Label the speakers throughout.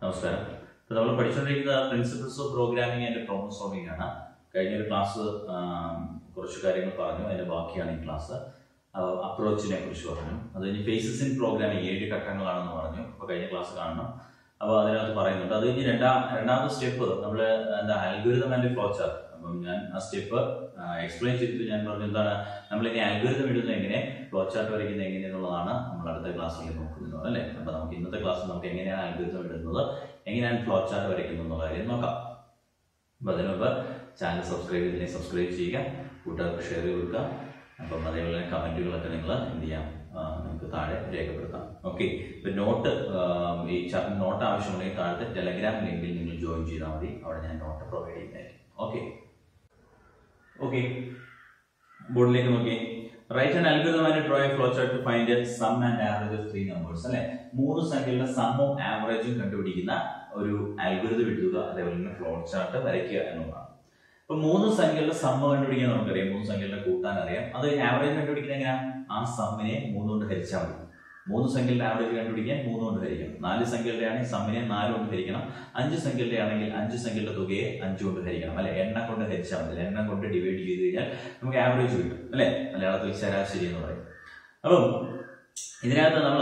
Speaker 1: നമസ്കാരം ഇപ്പോൾ നമ്മൾ പഠിച്ചുകൊണ്ടിരിക്കുന്ന principles of programming and problem solving ആണ് കഴിഞ്ഞൊരു ക്ലാസ് കുറച്ച് കാര്യങ്ങൾ പറഞ്ഞു അതിന്റെ ബാക്കിയാണ് ഈ ക്ലാസ് അപ്രോച്ചിനെ കുറിച്ച് പറഞ്ഞു അത് കഴിഞ്ഞ് ഫേസസ് ഇൻ പ്രോഗ്രാമിംഗ് ഏഴ് ഘട്ടങ്ങളാണെന്ന് പറഞ്ഞു അപ്പോൾ കഴിഞ്ഞ ക്ലാസ് കാണണം അപ്പോൾ അതിനകത്ത് പറയുന്നുണ്ട് അത് കഴിഞ്ഞ് രണ്ടാം രണ്ടാമത്തെ സ്റ്റെപ്പ് നമ്മൾ എന്താ അൽഗുരിതം ആൻഡ് ഫ്ലോ ചാർട്ട് അപ്പം ഞാൻ ആ സ്റ്റെപ്പ് എക്സ്പ്ലെയിൻ ചെയ്തിട്ട് ഞാൻ പറഞ്ഞു എന്താണ് നമ്മൾ ഇനി അൽഗുരിതം ഇടുന്നത് എങ്ങനെ ഫ്ലോ ചാർട്ട് വരയ്ക്കുന്നത് എങ്ങനെ എന്നുള്ളതാണ് നമ്മൾ അടുത്ത ക്ലാസ്സിൽ നോക്കുന്നത് അല്ലേ അപ്പോൾ നമുക്ക് ഇന്നത്തെ ക്ലാസ്സിൽ നമുക്ക് എങ്ങനെയാണ് അൽഗുരിതം ഇടുന്നത് എങ്ങനെയാണ് ഫ്ലോ ചാർട്ട് വരയ്ക്കുന്നത് എന്നുള്ള കാര്യം നോക്കാം അപ്പോൾ അതിനു മുമ്പ് ചാനൽ സബ്സ്ക്രൈബ് ചെയ്തതിനെ സബ്സ്ക്രൈബ് ചെയ്യുക കൂട്ടുകാർക്ക് ഷെയർ ചെയ്ത് കൊടുക്കുക അപ്പം അതേപോലെ കമൻറ്റുകളൊക്കെ നിങ്ങൾ എന്ത് ചെയ്യാം ആ, നമുക്ക് താഴെ രേഖപ്പെടുത്താം ഓക്കെ ഇപ്പം നോട്ട് ഈ ചാപ്റ്റർ നോട്ട് ആവശ്യമുണ്ടെങ്കിൽ താഴത്തെ ടെലഗ്രാം ലിങ്കിൽ നിങ്ങൾ ജോയിൻ ചെയ്താൽ മതി അവിടെ ഞാൻ നോട്ട് പ്രൊവൈഡ് ചെയ്യുന്നതായിരിക്കും ഓക്കെ ഓക്കെ ബോർഡിലേക്ക് നോക്കി write and algorithm and draw a flow chart to find sum and average of three numbers അല്ലെ മൂന്ന് സംഖ്യകളുടെ സമ്മും ആവറേജും കണ്ടുപിടിക്കുന്ന ഒരു അൽഗോരിതം എഴുതുക അതേപോലെ തന്നെ ഫ്ലോ ചാർട്ട് വരയ്ക്കുക എന്നുള്ളതാണ് ഇപ്പൊ മൂന്ന് സംഖ്യകളുടെ സമ്മ കണ്ടുപിടിക്കാൻ നമുക്കറിയാം മൂന്ന് സംഖ്യകളുടെ കൂട്ടാൻ അറിയാം അത് ആവറേജ് കണ്ടുപിടിക്കുന്ന എങ്ങനെയാ ആ സമ്മിനെ മൂന്ന് കൊണ്ട് ഹരിച്ചാൽ മതി മൂന്ന് സംഖ്യകളുടെ ആവറേജ് കണ്ടുപിടിക്കാൻ മൂന്ന് കൊണ്ട് ഹരിക്കണം നാല് സംഖ്യകളുടെ ആണെങ്കിൽ സമ്മിനെ നാല് കൊണ്ട് ഹരിക്കണം അഞ്ച് സംഖ്യകളുടെ ആണെങ്കിൽ അഞ്ച് സംഖ്യകളുടെ തുകയെ അഞ്ച് കൊണ്ട് ഹരിക്കണം അല്ലെ എണ്ണം കൊണ്ട് ഹരിച്ചാൽ മതി എണ്ണം കൊണ്ട് ഡിവൈഡ് ചെയ്ത് കഴിഞ്ഞാൽ നമുക്ക് ആവറേജ് കിട്ടും അല്ലെ മലയാളത്തിൽ ശരാശരി എന്ന് പറയും അപ്പം ഇതിനകത്ത് നമ്മൾ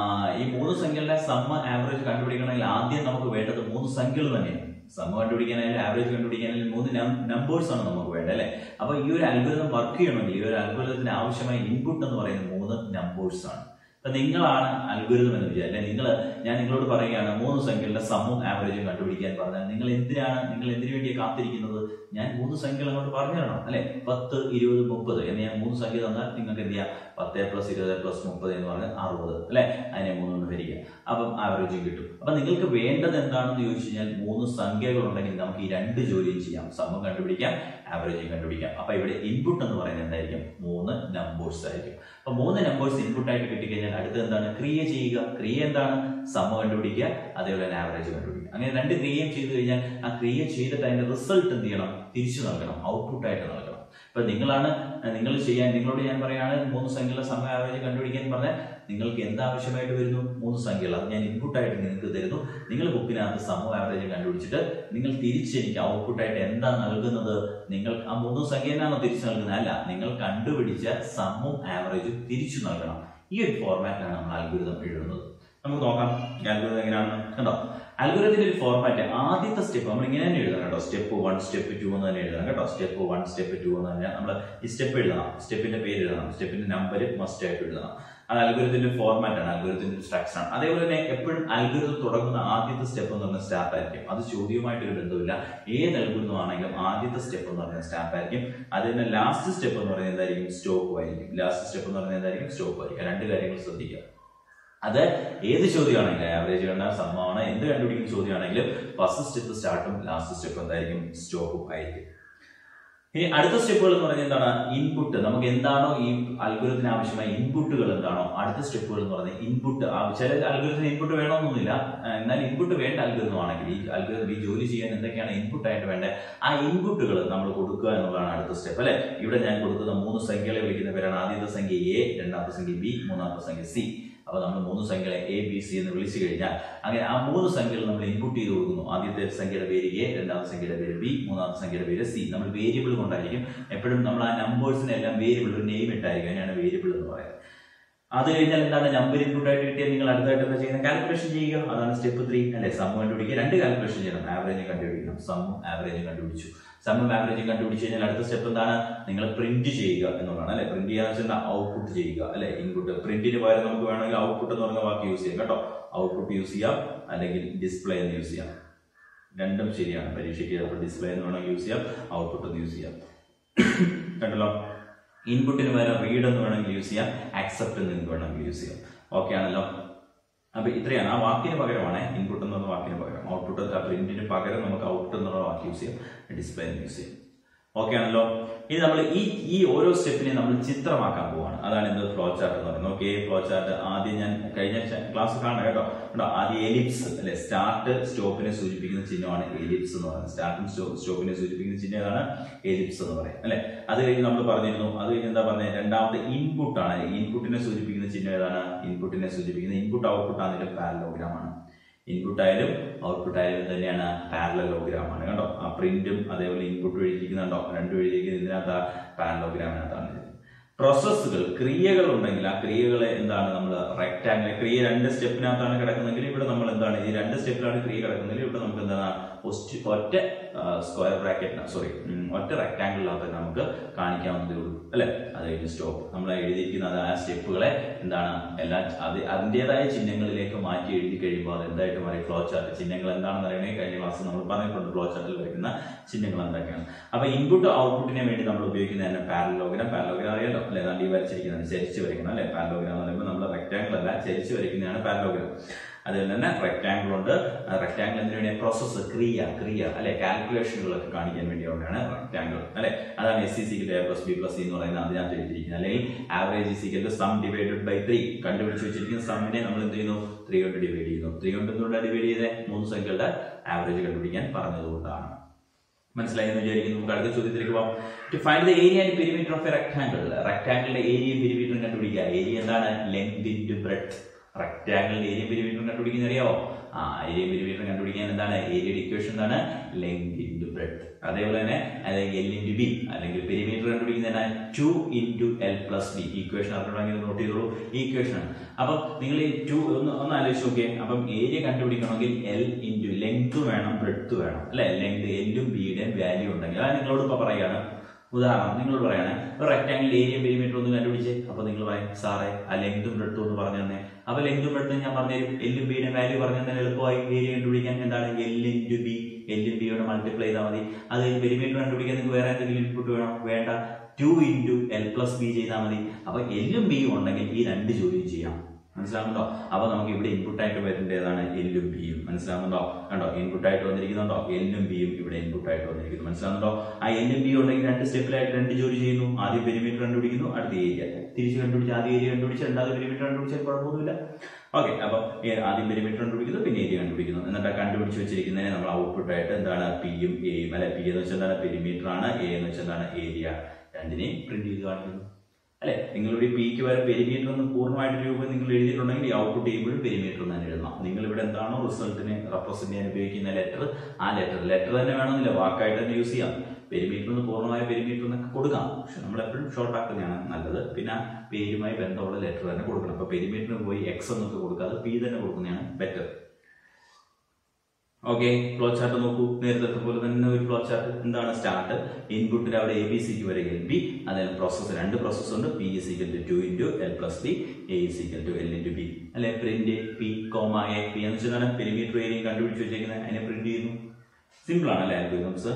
Speaker 1: ഈ മൂന്ന് സംഖ്യകളുടെ സമ്മ ആവറേജ് കണ്ടുപിടിക്കണമെങ്കിൽ ആദ്യം നമുക്ക് വേണ്ടത് മൂന്ന് സംഖ്യകൾ തന്നെയാണ് സമ്മ കണ്ടുപിടിക്കാനായാലും ആവറേജ് കണ്ടുപിടിക്കാനായാലും മൂന്ന് നമ്പേഴ്സ് ആണ് നമുക്ക് വേണ്ടത് അല്ലെ അപ്പൊ ഈ ഒരു അൽഗോരിതം വർക്ക് ചെയ്യണമെങ്കിൽ ഈ ഒരു അൽഗോരിതത്തിന് ആവശ്യമായ ഇൻപുട്ട് എന്ന് പറയുന്നത് മൂന്ന് നമ്പേഴ്സ് ആണ് അപ്പൊ നിങ്ങളാണ് അൽഗോരിതം എന്ന് വിചാരിക്കുക അല്ലെ നിങ്ങൾ ഞാൻ നിങ്ങളോട് പറയുകയാണ് മൂന്ന് സംഖ്യകളുടെ സമ്മും ആവറേജും കണ്ടുപിടിക്കാൻ പറഞ്ഞാൽ നിങ്ങൾ എന്തിനാണ് നിങ്ങൾ എന്തിനു വേണ്ടിയാണ് കാത്തിരിക്കുന്നത് ഞാൻ മൂന്ന് സംഖ്യകൾ അങ്ങോട്ട് പറഞ്ഞു തരണം അല്ലെ പത്ത് ഇരുപത് മുപ്പത് എന്ന് ഞാൻ മൂന്ന് സംഖ്യ തന്നാൽ നിങ്ങൾക്ക് എന്ത് ചെയ്യാം പത്ത് പ്ലസ് ഇരുപത് പ്ലസ് മുപ്പത് എന്ന് പറഞ്ഞാൽ അറുപത് അല്ലെ അതിനെ മൂന്ന് കൊണ്ട് ഭരിക്കുക അപ്പം ആവറേജും കിട്ടും അപ്പൊ നിങ്ങൾക്ക് വേണ്ടത് എന്താണെന്ന് ചോദിച്ചു കഴിഞ്ഞാൽ മൂന്ന് സംഖ്യകൾ ഉണ്ടെങ്കിൽ നമുക്ക് ഈ രണ്ട് ജോലിയും ചെയ്യാം സമം കണ്ടുപിടിക്കാം ആവറേജും കണ്ടുപിടിക്കാം അപ്പൊ ഇവിടെ ഇൻപുട്ട് എന്ന് പറയുന്നത് എന്തായിരിക്കും മൂന്ന് നമ്പേഴ്സ് ആയിരിക്കും അപ്പൊ മൂന്ന് നമ്പേഴ്സ് ഇൻപുട്ട് ആയിട്ട് കിട്ടിക്കഴിഞ്ഞാൽ അടുത്ത് എന്താണ് ക്രിയ ചെയ്യുക ക്രിയ എന്താണ് സമ കണ്ടുപിടിക്കുക അതേപോലെ തന്നെ ആവറേജ് കണ്ടുപിടിക്കുക അങ്ങനെ രണ്ട് ക്രിയയും ചെയ്തു കഴിഞ്ഞാൽ ആ ക്രിയ ചെയ്തിട്ട് അതിന്റെ റിസൾട്ട് എന്ത് ചെയ്യണം തിരിച്ചു നൽകണം ഔട്ട്പുട്ട് ആയിട്ട് നൽകണം ഇപ്പൊ നിങ്ങളാണ് നിങ്ങൾ ചെയ്യാൻ നിങ്ങളോട് ഞാൻ പറയാണ് മൂന്ന് സംഖ്യകളുടെ സമ ആവറേജ് കണ്ടുപിടിക്കാൻ പറഞ്ഞാൽ നിങ്ങൾക്ക് എന്ത് ആവശ്യമായിട്ട് വരുന്നു മൂന്ന് സംഖ്യകൾ അത് ഞാൻ ഇൻപുട്ടായിട്ട് നിങ്ങൾക്ക് തരുന്നു നിങ്ങൾ ബുക്കിനകത്ത് സമ ആവറേജ് കണ്ടുപിടിച്ചിട്ട് നിങ്ങൾ തിരിച്ച് എനിക്ക് ഔട്ട്പുട്ടായിട്ട് എന്താ നൽകുന്നത് നിങ്ങൾ ആ മൂന്ന് സംഖ്യനാണോ തിരിച്ചു നൽകുന്നത് അല്ല നിങ്ങൾ കണ്ടുപിടിച്ച സമ്മും ആവറേജും തിരിച്ചു നൽകണം ഈ ഒരു ഫോർമാറ്റിലാണ് നമ്മൾ അൽഗുരിതം എഴുതുന്നത് നമുക്ക് നോക്കാം അൽഗുരിതം എങ്ങനെയാണെന്ന് കണ്ടോ അൽഗുരത്തിന്റെ ഒരു ഫോർമാറ്റ് ആദ്യത്തെ സ്റ്റെപ്പ് നമ്മൾ ഇങ്ങനെ തന്നെ എഴുതണം കേട്ടോ സ്റ്റെപ്പ് വൺ സ്റ്റെപ്പ് ടു എന്ന് തന്നെ എഴുതണം കേട്ടോ സ്റ്റെപ്പ് വൺ സ്റ്റെപ്പ് ടു എന്ന് തന്നെ നമ്മൾ ഈ സ്റ്റെപ്പ് എഴുതണം സ്റ്റെപ്പിന്റെ പേര് എഴുതണം സ്റ്റെപ്പിന്റെ നമ്പർ മസ്റ്റ് ആയിട്ട് എഴുതണം അത് അൽഗുരത്തിന്റെ ഫോർമാറ്റ് ആണ് അൽഗുരത്തിന്റെ സ്ട്രക്ചർ ആണ് അതേപോലെ തന്നെ എപ്പോഴും അൽഗുരത്തിൽ തുടങ്ങുന്ന ആദ്യത്തെ സ്റ്റെപ്പ് എന്ന് പറഞ്ഞാൽ സ്റ്റാർട്ട് ആയിരിക്കും അത് ചോദ്യവുമായിട്ടൊരു ബന്ധമില്ല ഏത് അൽഗുരുതം ആണെങ്കിലും ആദ്യത്തെ സ്റ്റെപ്പ് എന്ന് പറയുന്നത് സ്റ്റാർട്ട് ആയിരിക്കും അതിന് ലാസ്റ്റ് സ്റ്റെപ്പ് എന്ന് പറയുന്നത് എന്തായിരിക്കും സ്റ്റോപ്പ് ആയിരിക്കും ലാസ്റ്റ് സ്റ്റെപ്പ് എന്ന് പറയുന്നത് എന്തായിരിക്കും സ്റ്റോപ്പ് ആയിരിക്കും രണ്ട് കാര്യങ്ങൾ ശ്രദ്ധിക്കുക അത് ഏത് ചോദ്യമാണെങ്കിലും ആവറേജ് കണ്ടാൽ സമ്മമാണ് എന്ത് കണ്ടുപിടിക്കുന്ന ചോദ്യമാണെങ്കിലും ഫസ്റ്റ് സ്റ്റെപ്പ് സ്റ്റാർട്ടും ലാസ്റ്റ് സ്റ്റെപ്പ് എന്തായിരിക്കും സ്റ്റോപ്പും ആയിരിക്കും ഇനി അടുത്ത സ്റ്റെപ്പുകൾ എന്ന് പറഞ്ഞാൽ എന്താണ് ഇൻപുട്ട് നമുക്ക് എന്താണോ ഈ അൽഗുരത്തിന് ആവശ്യമായ ഇൻപുട്ടുകൾ എന്താണോ അടുത്ത സ്റ്റെപ്പുകൾ എന്ന് പറഞ്ഞാൽ ഇൻപുട്ട് ചില അൽഗുരത്തിന് ഇൻപുട്ട് വേണമെന്നൊന്നുമില്ല ആ, എന്നാൽ ഇൻപുട്ട് വേണ്ട അൽഗുരം ആണെങ്കിൽ ഈ അൽഗുരം ഈ ജോലി ചെയ്യാൻ എന്തൊക്കെയാണ് ഇൻപുട്ട് ആയിട്ട് വേണ്ടത് ആ ഇൻപുട്ടുകൾ നമ്മൾ കൊടുക്കുക എന്നുള്ളതാണ് അടുത്ത സ്റ്റെപ്പ് അല്ലെ ഇവിടെ ഞാൻ കൊടുക്കുന്ന മൂന്ന് സംഖ്യകളെ വിളിക്കുന്ന പേരാണ് ആദ്യത്തെ സംഖ്യ എ രണ്ടാമത്തെ സംഖ്യ ബി മൂന്നാമത്തെ സംഖ്യ സി അപ്പൊ നമ്മൾ മൂന്ന് സംഖ്യകളെ എ ബി സി എന്ന് വിളിച്ചു കഴിഞ്ഞാൽ അങ്ങനെ ആ മൂന്ന് സംഖ്യകൾ നമ്മൾ ഇൻപുട്ട് ചെയ്ത് കൊടുക്കുന്നു ആദ്യത്തെ സംഖ്യയുടെ പേര് എ രണ്ടാമത്തെ സംഖ്യയുടെ പേര് ബി മൂന്നാമത്തെ സംഖ്യയുടെ പേര് സി നമ്മൾ വേരിയബിൾ കൊണ്ടായിരിക്കും എപ്പോഴും നമ്മൾ ആ നമ്പേഴ്സിനെല്ലാം വേരിയബിൾ ഒരു നെയിം ഇട്ടായിരിക്കും അതിനാണ് വേരിയബിൾ എന്ന് പറയുന്നത് അത് കഴിഞ്ഞാൽ എന്താണ് നമ്പർ ഇൻപുട്ട് ആയിട്ട് കിട്ടിയാൽ നിങ്ങൾ അടുത്തായിട്ട് എന്താ ചെയ്യുന്നത് കാൽക്കുലേഷൻ ചെയ്യുക അതാണ് സ്റ്റെപ്പ് ത്രീ അല്ലെ സം കണ്ടുപിടിക്കുക രണ്ട് കാൽക്കുലേഷൻ ചെയ്യണം ആവറേജ് കണ്ടുപിടിക്കണം സമ്മും ആവറേജ് കണ്ടുപിടിച്ചു സമ്മും ആവറേജ് കണ്ടുപിടിച്ച് കഴിഞ്ഞാൽ അടുത്ത സ്റ്റെപ്പ് എന്താണ് നിങ്ങൾ പ്രിന്റ് ചെയ്യുക എന്നുള്ളതാണ് അല്ലെ പ്രിന്റ് ചെയ്യാന്ന് വെച്ചാൽ ഔട്ട്പുട്ട് ചെയ്യുക അല്ലെ ഇൻപുട്ട് പ്രിന്റിന് പകരം നമുക്ക് വേണമെങ്കിൽ ഔട്ട്പുട്ട് എന്ന് പറഞ്ഞ വാക്ക് യൂസ് ചെയ്യാം കേട്ടോ ഔട്ട്പുട്ട് യൂസ് ചെയ്യാം അല്ലെങ്കിൽ ഡിസ്പ്ലേ എന്ന് യൂസ് ചെയ്യാം രണ്ടും ശരിയാണ് പരീക്ഷയ്ക്ക് ചിലപ്പോൾ ഡിസ്പ്ലേ എന്ന് വേണമെങ്കിൽ യൂസ് ചെയ്യാം ഔട്ട്പുട്ട് എന്ന് യൂസ് ചെയ്യാം കണ്ടല്ലോ ഇൻപുട്ടിന് പകരം റീഡ് എന്ന് വേണമെങ്കിൽ യൂസ് ചെയ്യാം ആക്സെപ്റ്റ് എന്ന് നിങ്ങൾക്ക് വേണമെങ്കിൽ യൂസ് ചെയ്യാം ഓക്കെ ആണല്ലോ അപ്പൊ ഇത്രയാണ് ആ വാക്കിന് പകരമാണ് ഇൻപുട്ട് എന്ന് പറഞ്ഞ വാക്കിന് പകരം ഔട്ട്പുട്ട് പ്രിന്റിന് പകരം നമുക്ക് ഔട്ട്പുട്ട് എന്നുള്ള വാക്ക് യൂസ് ചെയ്യാം ഡിസ്പ്ലേ എന്ന് യൂസ് ചെയ്യാം ഓക്കെ ആണല്ലോ ഇനി നമ്മൾ ഈ ഈ ഓരോ സ്റ്റെപ്പിനെ നമ്മൾ ചിത്രമാക്കാൻ പോവാണ് അതാണ് എന്ത് ഫ്ലോ ചാർട്ട് എന്ന് പറയുന്നത് ഓക്കെ ഫ്ലോ ചാർട്ട് ആദ്യം ഞാൻ കഴിഞ്ഞ ക്ലാസ് കാണണം കേട്ടോ കേട്ടോ ആദ്യം എലിപ്സ് അല്ലെ സ്റ്റാർട്ട് സ്റ്റോപ്പിനെ സൂചിപ്പിക്കുന്ന ചിഹ്നമാണ് എലിപ്സ് എന്ന് പറയുന്നത് സ്റ്റാർട്ടും സ്റ്റോപ്പിനെ സൂചിപ്പിക്കുന്ന ചിഹ്നം ഏതാണ് എലിപ്സ് എന്ന് പറയും അല്ലെ അത് കഴിഞ്ഞ് നമ്മൾ പറഞ്ഞിരുന്നു അത് കഴിഞ്ഞ് എന്താ പറഞ്ഞത് രണ്ടാമത്തെ ഇൻപുട്ട് ആണ് ഇൻപുട്ടിനെ സൂചിപ്പിക്കുന്ന ചിഹ്നം ഏതാണ് ഇൻപുട്ടിനെ സൂചിപ്പിക്കുന്ന ഇൻപുട്ട് ഔട്ട്പുട്ട് ആണെങ്കിലും പാരലോഗ്രാം ആണ് ഇൻപുട്ട് ആയാലും ഔട്ട്പുട്ട് ആയാലും തന്നെയാണ് പാരലോഗ്രാം ആണ് കണ്ടോ ആ പ്രിന്റും അതേപോലെ ഇൻപുട്ട് എഴുതിയിരിക്കുന്നുണ്ടോ രണ്ടും എഴുതിയിരിക്കുന്നത് ഇതിനകത്ത് പാരലോഗ്രാമിനകത്താണ് ഇത്. പ്രോസസ്സുകൾ ക്രിയകൾ ഉണ്ടെങ്കിൽ ആ ക്രിയകളെ എന്താണ് നമ്മൾ റെക്ടാങ്കിൾ ക്രിയ രണ്ട് സ്റ്റെപ്പിനകത്താണ് കിടക്കുന്നെങ്കിൽ ഇവിടെ നമ്മൾ എന്താണ് ഈ രണ്ട് സ്റ്റെപ്പിലാണ് ക്രിയ കിടക്കുന്നെങ്കിൽ ഇവിടെ നമുക്ക് എന്താണ് ഒസ്റ്റ്- ഒറ്റ സ്ക്വയർ ബ്രാക്കറ്റ് സോറി ഒറ്റ റെക്ടാങ്കിളിനകത്ത് നമുക്ക് കാണിക്കാവുന്നതേ ഉള്ളൂ അല്ലെ അത് കഴിഞ്ഞ് സ്റ്റോപ്പ് നമ്മൾ എഴുതിയിരിക്കുന്ന അത് ആ സ്റ്റെപ്പുകളെ എന്താണ് എല്ലാം അത് അതിൻ്റെതായ ചിഹ്നങ്ങളിലേക്ക് മാറ്റി എഴുതി കഴിയുമ്പോൾ അത് എന്തായിട്ട് മാറി ഫ്ലോ ചാർട്ട് ചിഹ്നങ്ങൾ എന്താണെന്ന് അറിയണേ കഴിഞ്ഞ ക്ലാസ് നമ്മൾ പറഞ്ഞിട്ടുണ്ട് ഫ്ലോ ചാർട്ടിൽ വരയ്ക്കുന്ന ചിഹ്നങ്ങൾ എന്തൊക്കെയാണ് അപ്പൊ ഇൻപുട്ട് ഔട്ട്പുട്ടിന് വേണ്ടി നമ്മൾ ഉപയോഗിക്കുന്ന തന്നെ പാരലോഗ്രാം പാരലോഗ്രാം അറിയാലോ അല്ലെ ഏതാണ്ട് ഈ വരച്ചിരിക്കുന്നത് ചരിച്ച് വരയ്ക്കണം അല്ലെ പാരലോഗ്രാം എന്ന് പറയുമ്പോൾ നമ്മൾ റെക്ടാങ്കിൾ അല്ല ചരിച്ച് വരയ്ക്കുന്നതാണ് പാരലോഗ്രാം അതുപോലെ തന്നെ റെക്ടാങ്കിൾ ഉണ്ട് റെക്ടാങ്കിൾ എന്തിനു വേണ്ടി പ്രോസസ്സ് ക്രിയ ക്രിയ അല്ലെ കാൽക്കുലേഷനുകളൊക്കെ കാണിക്കാൻ വേണ്ടിയാണ് റെക്ടാങ്കിൾ അല്ലെ അതാണ് S C equal A plus B plus C എന്ന് പറയുന്നത് അതിനകത്ത് എഴുതിയിരിക്കുന്നത് അല്ലെങ്കിൽ average equal sum divided by three കണ്ടുപിടിച്ച് വെച്ചിരിക്കുന്ന സമ്മിനെ നമ്മൾ എന്ത് ചെയ്യുന്നു ത്രീ കൊണ്ട് ഡിവൈഡ് ചെയ്യുന്നു ത്രീ കൊണ്ട് എന്തുകൊണ്ടാണ് ഡിവൈഡ് ചെയ്തത് മൂന്ന് സംഖ്യകളുടെ ആവറേജ് കണ്ടുപിടിക്കാൻ പറഞ്ഞതുകൊണ്ടാണ് മനസ്സിലായി എന്ന് വിചാരിക്കുന്നു നമുക്ക് അടുത്ത ചോദ്യത്തിലേക്ക് പോകാം to find the area and perimeter of a rectangle റെക്ടാങ്കിളിന്റെ ഏരിയയും പെരിമീറ്ററും കണ്ടുപിടിക്കുക ഏരിയ എന്താണ് ലെങ്ത് ഇൻറ്റു ബ്രെഡ് റെക്ടാങ്കിളിന്റെ ഏരിയ പെരിമീറ്ററും കണ്ടുപിടിക്കുന്ന അറിയാവോ ആ ഏരിയ പെരിമീറ്ററും കണ്ടുപിടിക്കാൻ എന്താണ് ഏരിയയുടെ ഇക്വേഷൻ എന്താണ് ലെങ്ത് ഇൻറ്റു ബ്രെഡ് അതേപോലെ തന്നെ അല്ലെങ്കിൽ എൽ ഇൻറ്റു ബി അല്ലെങ്കിൽ പെരിമീറ്റർ കണ്ടുപിടിക്കുന്ന two into L plus B equation അറിയണമെങ്കിൽ നോട്ട് ചെയ്തോളൂ ഈ ഇക്വേഷൻ ആണ് അപ്പം നിങ്ങൾ ഈ ടു ഒന്ന് ഒന്ന് ആലോചിച്ച് നോക്കിയേ അപ്പം ഏരിയ കണ്ടുപിടിക്കണമെങ്കിൽ എൽ ഇൻറ്റു ലെങ്ത് വേണം ബ്രെഡ്ത്ത് വേണം അല്ലെ ലെങ്ത് എല്ലും ബിയുടെയും വാല്യൂ ഉണ്ടെങ്കിൽ അതാണ് നിങ്ങളോട് ഇപ്പൊ പറയാണ് ഉദാഹരണം നിങ്ങൾ പറയണേ ഒരു റെക്ടാങ്കിൾ ഏരിയ പെരിമീറ്റർ ഒന്ന് കണ്ടുപിടിച്ചേ അപ്പൊ നിങ്ങൾ പറയും സാറേ ആ ലെങ്തും ബ്രെഡ്ത്തും ഒന്ന് പറഞ്ഞു തന്നെ അപ്പൊ ലെങ്തും ബ്രെഡ്ത്തും ഞാൻ പറഞ്ഞുതരും എല്ലും ബിയുടെ വാല്യൂ പറഞ്ഞു തന്നെ എളുപ്പമായി ഏരിയ കണ്ടുപിടിക്കാൻ എന്താണ് എൽ ഇൻറ്റു ബി എല്ലും ബിയോട് മൾട്ടിപ്ലൈ ചെയ്താൽ മതി അത് കഴിഞ്ഞ് പെരിമീറ്റർ കണ്ടുപിടിക്കാൻ നിങ്ങൾക്ക് വേറെ എന്തെങ്കിലും ഇൻപുട്ട് വേണം വേണ്ട two into L plus B ചെയ്താൽ മതി അപ്പൊ എല്ലും ബിയും ഉണ്ടെങ്കിൽ ഈ രണ്ട് ജോലിയും ചെയ്യാം മനസ്സിലാവുന്നുണ്ടോ അപ്പൊ നമുക്ക് ഇവിടെ ഇൻപുട്ട് ആയിട്ട് വരേണ്ടതാണ് എല്ലും ബിയും മനസ്സിലാവുന്നുണ്ടോ കണ്ടോ ഇൻപുട്ട് ആയിട്ട് വന്നിരിക്കുന്നുണ്ടോ എല്ലും ബിയും ഇവിടെ ഇൻപുട്ട് ആയിട്ട് വന്നിരിക്കുന്നു മനസ്സിലാവുന്നുണ്ടോ ആ എല്ലും ബിയും ഉണ്ടെങ്കിൽ രണ്ട് സ്റ്റെപ്പിലായിട്ട് രണ്ട് ജോലി ചെയ്യുന്നു ആദ്യം പെരിമീറ്റർ കണ്ടുപിടിക്കുന്നു അടുത്ത ഏരിയ തിരിച്ച് കണ്ടുപിടിച്ച് ആദ്യം ഏരിയ കണ്ടുപിടിച്ച് രണ്ടാമത് പെരിമീറ്റർ കണ്ടുപിടിച്ചാൽ കുഴപ്പമൊന്നുമില്ല ഓക്കെ അപ്പൊ ഏ- ആദ്യം പെരിമീറ്റർ കണ്ടുപിടിക്കുന്നു പിന്നെ ഏരിയ കണ്ടുപിടിക്കുന്നു എന്നിട്ട് ആ കണ്ടുപിടിച്ച് വെച്ചിരിക്കുന്നതിനെ നമ്മൾ ഔട്ട്പുട്ട് ആയിട്ട് എന്താണ് പിയും എയും അല്ലെ പി എന്ന് വെച്ചാൽ എന്താണ് പെരിമീറ്റർ ആണ് എ എന്ന് വെച്ചാൽ എന്താണ് ഏരിയ രണ്ടിനെയും പ്രിന്റ് ചെയ്ത് കാണിക്കുന്നു അല്ലെ നിങ്ങളുടെ പിക്ക് വരെ പെരിമീറ്റർ എന്ന് പൂർണ്ണമായിട്ട് രൂപം നിങ്ങൾ എഴുതിയിട്ടുണ്ടെങ്കിൽ ഈ ഔട്ട്പുട്ട് ചെയ്യുമ്പോഴും പെരിമീറ്റർ തന്നെ എഴുതണം നിങ്ങൾ ഇവിടെ എന്താണോ റിസൾട്ടിനെ റെപ്രസെന്റ് ചെയ്യാൻ ഉപയോഗിക്കുന്ന ലെറ്റർ ആ ലെറ്റർ ലെറ്റർ തന്നെ വേണമെന്നില്ല വാക്കായിട്ട് തന്നെ യൂസ് ചെയ്യാം പെരിമീറ്റർ എന്ന് പൂർണ്ണമായ പെരിമീറ്റർ എന്നൊക്കെ കൊടുക്കാം പക്ഷെ നമ്മൾ എപ്പോഴും ഷോർട്ട് ആക്കുന്നതാണ് നല്ലത് പിന്നെ ആ പേരുമായി ബന്ധമുള്ള ലെറ്റർ തന്നെ കൊടുക്കണം അപ്പൊ പെരിമീറ്ററിന് പോയി എക്സ് എന്നൊക്കെ കൊടുക്കാതെ പി തന്നെ കൊടുക്കുന്നതാണ് ബെറ്റർ ഓക്കെ ഫ്ലോ ചാർട്ട് നോക്കൂ നേരത്തെ പോലെ തന്നെ ഒരു ഫ്ലോ ചാർട്ട് എന്താണ് സ്റ്റാർട്ട് ഇൻപുട്ടിൽ അവിടെ എ ബി സിക്ക് വരെ എൽ ബി അതിന് പ്രോസസ്സ് രണ്ട് പ്രോസസ്സ് ഉണ്ട് P is equal to two into L plus B A is equal to L into B അല്ലെ print P comma A P എന്ന് വെച്ചാൽ പെരിമീറ്റർ ഏരിയയും കണ്ടുപിടിച്ച് വെച്ചേക്കുന്നത് അതിനെ പ്രിന്റ് ചെയ്യുന്നു സിമ്പിൾ ആണ് അല്ലെ algorithms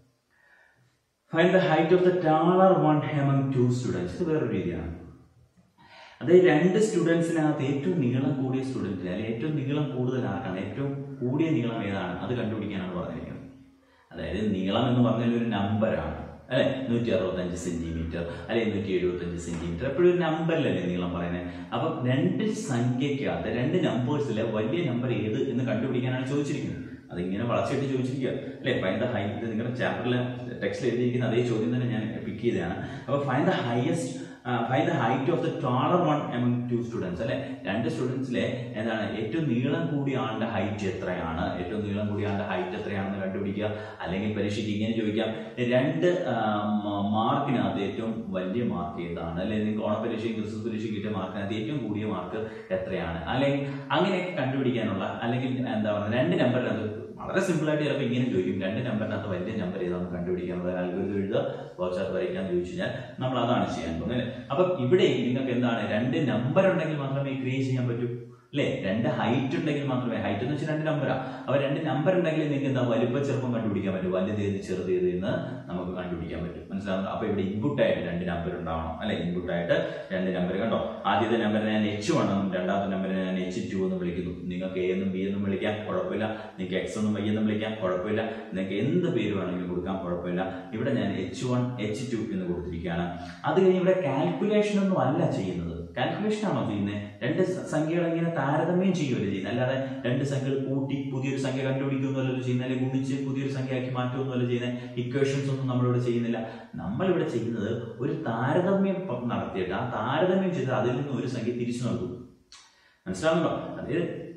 Speaker 1: find the height of the taller one among two students ഇത് വേറൊരു രീതിയാണ് അതായത് രണ്ട് സ്റ്റുഡൻസിനകത്ത് ഏറ്റവും നീളം കൂടിയ സ്റ്റുഡൻറ്റിന് അല്ലെങ്കിൽ ഏറ്റവും നീളം കൂടുതൽ ആർക്കാണ് ഏറ്റവും കൂടിയ നീളം ഏതാണ് അത് കണ്ടുപിടിക്കാനാണ് പറഞ്ഞിരിക്കുന്നത് അതായത് നീളം എന്ന് പറഞ്ഞാൽ ഒരു നമ്പറാണ് അല്ലെ നൂറ്റി അറുപത്തഞ്ച് സെന്റിമീറ്റർ അല്ലെങ്കിൽ നൂറ്റി എഴുപത്തഞ്ച് സെന്റിമീറ്റർ എപ്പോഴും ഒരു നമ്പറിലല്ലേ നീളം പറയുന്നത് അപ്പം രണ്ട് സംഖ്യക്കകത്ത് രണ്ട് നമ്പേഴ്സിലെ വലിയ നമ്പർ ഏത് എന്ന് കണ്ടുപിടിക്കാനാണ് ചോദിച്ചിരിക്കുന്നത് അതിങ്ങനെ വളച്ചിട്ട് ചോദിച്ചിരിക്കുക അല്ലെ ഫൈൻ ദ ഹൈ ഇത് നിങ്ങളുടെ ചാപ്റ്ററിൽ ടെക്സ്റ്റിൽ എഴുതിയിരിക്കുന്ന അതേ ചോദ്യം തന്നെ ഞാൻ പിക്ക് ചെയ്തതാണ് അപ്പോൾ find the highest find the height of the taller one among two students അല്ലെ രണ്ട് സ്റ്റുഡൻസിലെ എന്താണ് ഏറ്റവും നീളം കൂടിയ ആളുടെ ഹൈറ്റ് എത്രയാണ് ഏറ്റവും നീളം കൂടിയ ആളുടെ ഹൈറ്റ് എത്രയാണെന്ന് കണ്ടുപിടിക്കുക അല്ലെങ്കിൽ പരീക്ഷയ്ക്ക് ഇങ്ങനെ ചോദിക്കാം രണ്ട് മാർക്കിനകത്ത് ഏറ്റവും വലിയ മാർക്ക് ഏതാണ് അല്ലെങ്കിൽ നിങ്ങൾക്ക് ഓണപരീക്ഷയും ക്രിസ്മസ് പരീക്ഷയും കിട്ടിയ മാർക്കിനകത്ത് ഏറ്റവും കൂടിയ മാർക്ക് എത്രയാണ് അല്ലെങ്കിൽ അങ്ങനെയൊക്കെ കണ്ടുപിടിക്കാനുള്ള അല്ലെങ്കിൽ എന്താ പറയുക രണ്ട് നമ്പറിനകത്ത് വളരെ സിമ്പിൾ ആയിട്ട് ചിലപ്പോൾ ഇങ്ങനെ ചോദിക്കും രണ്ട് നമ്പറിനകത്ത് വലിയ നമ്പർ ഏതാണെന്ന് കണ്ടുപിടിക്കാനുള്ള അൽഗോരിതം എഴുതുക ഫ്ലോചാർട്ട് വരയ്ക്കാന്ന് ചോദിച്ചു കഴിഞ്ഞാൽ നമ്മൾ അതാണ് ചെയ്യാൻ പോകുന്നത് അല്ലേ അപ്പം ഇവിടെ നിങ്ങൾക്ക് എന്താണ് രണ്ട് നമ്പർ ഉണ്ടെങ്കിൽ മാത്രമേ ക്രിയേറ്റ് ചെയ്യാൻ പറ്റൂ അല്ലേ രണ്ട് ഹൈറ്റ് ഉണ്ടെങ്കിൽ മാത്രമേ ഹൈറ്റ് എന്ന് വെച്ചാൽ രണ്ട് നമ്പറാ അപ്പൊ രണ്ട് നമ്പർ ഉണ്ടെങ്കിൽ നിങ്ങൾക്ക് എന്താ വലുപ്പ ചെറുപ്പം കണ്ടുപിടിക്കാൻ പറ്റും വലുത് ഏത് ചെറുത് ഏത് എന്ന് നമുക്ക് കണ്ടുപിടിക്കാൻ പറ്റും മനസ്സിലാവുന്നു അപ്പൊ ഇവിടെ ഇൻപുട്ട് ആയിട്ട് രണ്ട് നമ്പർ ഉണ്ടാവണം അല്ലെ ഇൻപുട്ട് ആയിട്ട് രണ്ട് നമ്പർ കണ്ടോ ആദ്യത്തെ നമ്പറിനെ ഞാൻ എച്ച് വൺ എന്നും രണ്ടാമത്തെ നമ്പറിനെ ഞാൻ എച്ച് ടു എന്ന് വിളിക്കുന്നു നിങ്ങൾക്ക് എ എന്നും ബി എന്നും വിളിക്കാം കുഴപ്പമില്ല നിങ്ങൾക്ക് എക്സ് എന്നും വൈ എന്നും വിളിക്കാം കുഴപ്പമില്ല നിങ്ങൾക്ക് എന്ത് പേര് വേണമെങ്കിലും കൊടുക്കാം കുഴപ്പമില്ല ഇവിടെ ഞാൻ എച്ച് വൺ എച്ച് ടു എന്ന് കൊടുത്തിരിക്കുകയാണ് അത് കഴിഞ്ഞ് ഇവിടെ കാൽക്കുലേഷൻ ഒന്നും അല്ല ചെയ്യുന്നത് കാൽക്കുലേഷൻ ആണോ ചെയ്യുന്നത് രണ്ട് സ- സംഖ്യകൾ ഇങ്ങനെ താരതമ്യം ചെയ്യുമല്ലോ ചെയ്യുന്നത് അല്ലാതെ രണ്ട് സംഖ്യകൾ കൂട്ടി പുതിയൊരു സംഖ്യ കണ്ടുപിടിക്കുന്നല്ലോ ചെയ്യുന്നത് അല്ലെങ്കിൽ ഗുണിച്ച് പുതിയൊരു സംഖ്യയാക്കി മാറ്റുമെന്നല്ലോ ചെയ്യുന്നത് ഇക്വേഷൻസ് ഒന്നും നമ്മളിവിടെ ചെയ്യുന്നില്ല നമ്മളിവിടെ ചെയ്യുന്നത് ഒരു താരതമ്യം പ- നടത്തിയിട്ട് ആ താരതമ്യം ചെയ്ത് അതിൽ നിന്ന് ഒരു സംഖ്യ തിരിച്ചു നൽകും മനസ്സിലാവുന്നുണ്ടോ അതായത്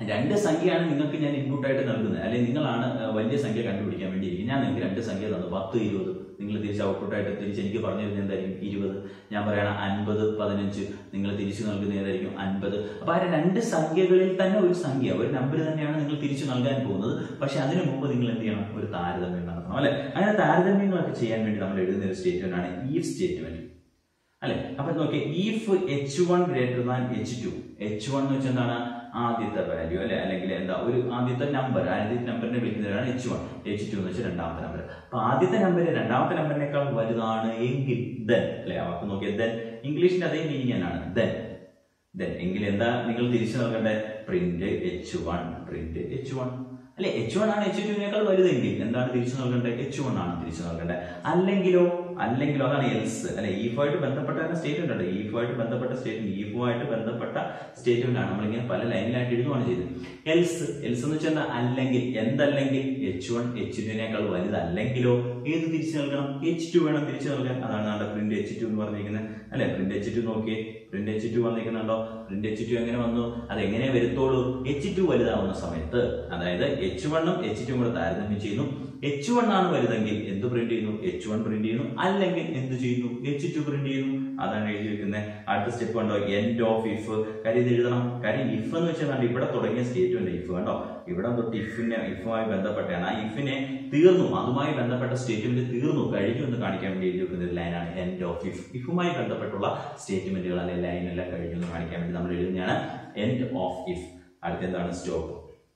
Speaker 1: രണ്ട് സംഖ്യയാണ് നിങ്ങൾക്ക് ഞാൻ ഇൻപുട്ടായിട്ട് നൽകുന്നത് അല്ലെങ്കിൽ നിങ്ങളാണ് ആ, വലിയ സംഖ്യ കണ്ടുപിടിക്കാൻ വേണ്ടി ഇരിക്കുന്നത് ഞാൻ നിങ്ങൾക്ക് രണ്ട് സംഖ്യ തന്നു പത്ത് ഇരുപത് നിങ്ങൾ തിരിച്ച് ഔട്ട്പുട്ടായിട്ട് തിരിച്ച് എനിക്ക് പറഞ്ഞു തരുന്നത് എന്തായിരിക്കും ഇരുപത് ഞാൻ പറയണം അൻപത് പതിനഞ്ച് നിങ്ങൾ തിരിച്ചു നൽകുന്നത് ഏതായിരിക്കും അൻപത് അപ്പൊ ആ രണ്ട് സംഖ്യകളിൽ തന്നെ ഒരു സംഖ്യ ഒരു നമ്പർ തന്നെയാണ് നിങ്ങൾ തിരിച്ചു നൽകാൻ പോകുന്നത് പക്ഷെ അതിനു മുമ്പ് നിങ്ങൾ എന്ത് ചെയ്യണം ഒരു താരതമ്യം നടത്തണം അല്ലെ അങ്ങനെ താരതമ്യങ്ങളൊക്കെ ചെയ്യാൻ വേണ്ടി നമ്മൾ എഴുതുന്ന ഒരു സ്റ്റേറ്റ്മെന്റ് ആണ് ഈ സ്റ്റേറ്റ്മെന്റ് അല്ലെ അപ്പൊ നോക്കിയേ if H one greater than H two H one എന്ന് വെച്ചാൽ എന്താണ് ആദ്യത്തെ വാല്യൂ അല്ലെ അല്ലെങ്കിൽ എന്താ ഒരു ആദ്യത്തെ നമ്പർ ആദ്യത്തെ നമ്പറിനെ വിളിക്കുന്നതാണ് എച്ച് വൺ എച്ച് ടു എന്ന് വെച്ചാൽ രണ്ടാമത്തെ നമ്പർ അപ്പൊ ആദ്യത്തെ നമ്പർ രണ്ടാമത്തെ നമ്പറിനേക്കാൾ വലുതാണ് എങ്കിൽ ദെൻ അല്ലെ അവർക്ക് നോക്കിയാൽ ദെൻ ഇംഗ്ലീഷിന്റെ അതേ മീനിങ് തന്നെയാണ് ദെൻ ദെൻ എങ്കിൽ എന്താ നിങ്ങൾ തിരിച്ചു നൽകേണ്ടത് print H one print H one അല്ലെ എച്ച് വൺ ആണ് എച്ച് ടുവിനേക്കാൾ വലുതെങ്കിൽ എന്താണ് തിരിച്ചു നൽകേണ്ടത് എച്ച് വൺ ആണ് തിരിച്ചു നൽകേണ്ടത് അല്ലെങ്കിലോ അല്ലെങ്കിലോ അതാണ് എൽസ് അല്ലെ ഈഫുമായിട്ട് ബന്ധപ്പെട്ട സ്റ്റേറ്റ്മെന്റ് ഉണ്ട് ഈഫുമായിട്ട് ബന്ധപ്പെട്ട സ്റ്റേറ്റ്മെന്റ് ഈഫുമായിട്ട് ബന്ധപ്പെട്ട സ്റ്റേറ്റ്മെന്റ് ആണ് നമ്മളിങ്ങനെ പല ലൈനിലായിട്ട് എഴുതുകയാണ് ചെയ്തത് എൽസ് എൽസ് എന്ന് വെച്ചാൽ എന്താ? അല്ലെങ്കിൽ എന്തല്ലെങ്കിൽ എച്ച് വൺ എച്ച് ടുവിനേക്കാൾ വലുതല്ലെങ്കിലോ ഏത് തിരിച്ചു നൽകണം എച്ച് ടു വേണം തിരിച്ചു നൽകാൻ അതാണ് നമ്മുടെ പ്രിന്റ് എച്ച് ടു എന്ന് പറഞ്ഞിരിക്കുന്നത് അല്ലെ പ്രിന്റ് എച്ച് ടു നോക്കിയേ പ്രിന്റ് എച്ച് ടു വന്നിരിക്കുന്നുണ്ടോ പ്രിന്റ് എച്ച് ടു എങ്ങനെ വന്നു അത് എങ്ങനെ വരുത്തോളൂ എച്ച് ടു വലുതാവുന്ന സമയത്ത് അതായത് എച്ച് വണ്ണും എച്ച് ടു കൂടെ താരതമ്യം ചെയ്യുന്നു എച്ച് വൺ ആണ് വലുതെങ്കിൽ എന്ത് പ്രിന്റ് ചെയ്യുന്നു എച്ച് വൺ പ്രിന്റ് ചെയ്യുന്നു അല്ലെങ്കിൽ എന്ത് ചെയ്യുന്നു എച്ച് ടു പ്രിന്റ് ചെയ്യുന്നു അതാണ് എഴുതി വെക്കുന്നത് അടുത്ത സ്റ്റെപ്പ് കണ്ടോ എൻഡ് ഓഫ് ഇഫ് കാര്യം ഇത് എഴുതണം കാര്യം ഇഫ് എന്ന് വെച്ചാൽ കണ്ടോ ഇവിടെ തുടങ്ങിയ സ്റ്റേറ്റ്മെന്റ് ഇഫ് കണ്ടോ ഇവിടെ തൊട്ട് ഇഫിനെ ഇഫുമായി ബന്ധപ്പെട്ടാണ് ആ ഇഫിനെ തീർന്നു അതുമായി ബന്ധപ്പെട്ട സ്റ്റേറ്റ്മെന്റ് തീർന്നു കഴിഞ്ഞു എന്ന് കാണിക്കാൻ വേണ്ടി എഴുതി വെക്കുന്ന ഒരു ലൈനാണ് എൻഡ് ഓഫ് ഇഫ് ഇഫുമായി ബന്ധപ്പെട്ടുള്ള സ്റ്റേറ്റ്മെന്റുകൾ അല്ലെങ്കിൽ ലൈൻ എല്ലാം കഴിഞ്ഞു എന്ന് കാണിക്കാൻ വേണ്ടി നമ്മൾ എഴുതുന്നതാണ് എൻഡ് ഓഫ് ഇഫ് അടുത്ത എന്താണ് സ്റ്റോപ്പ്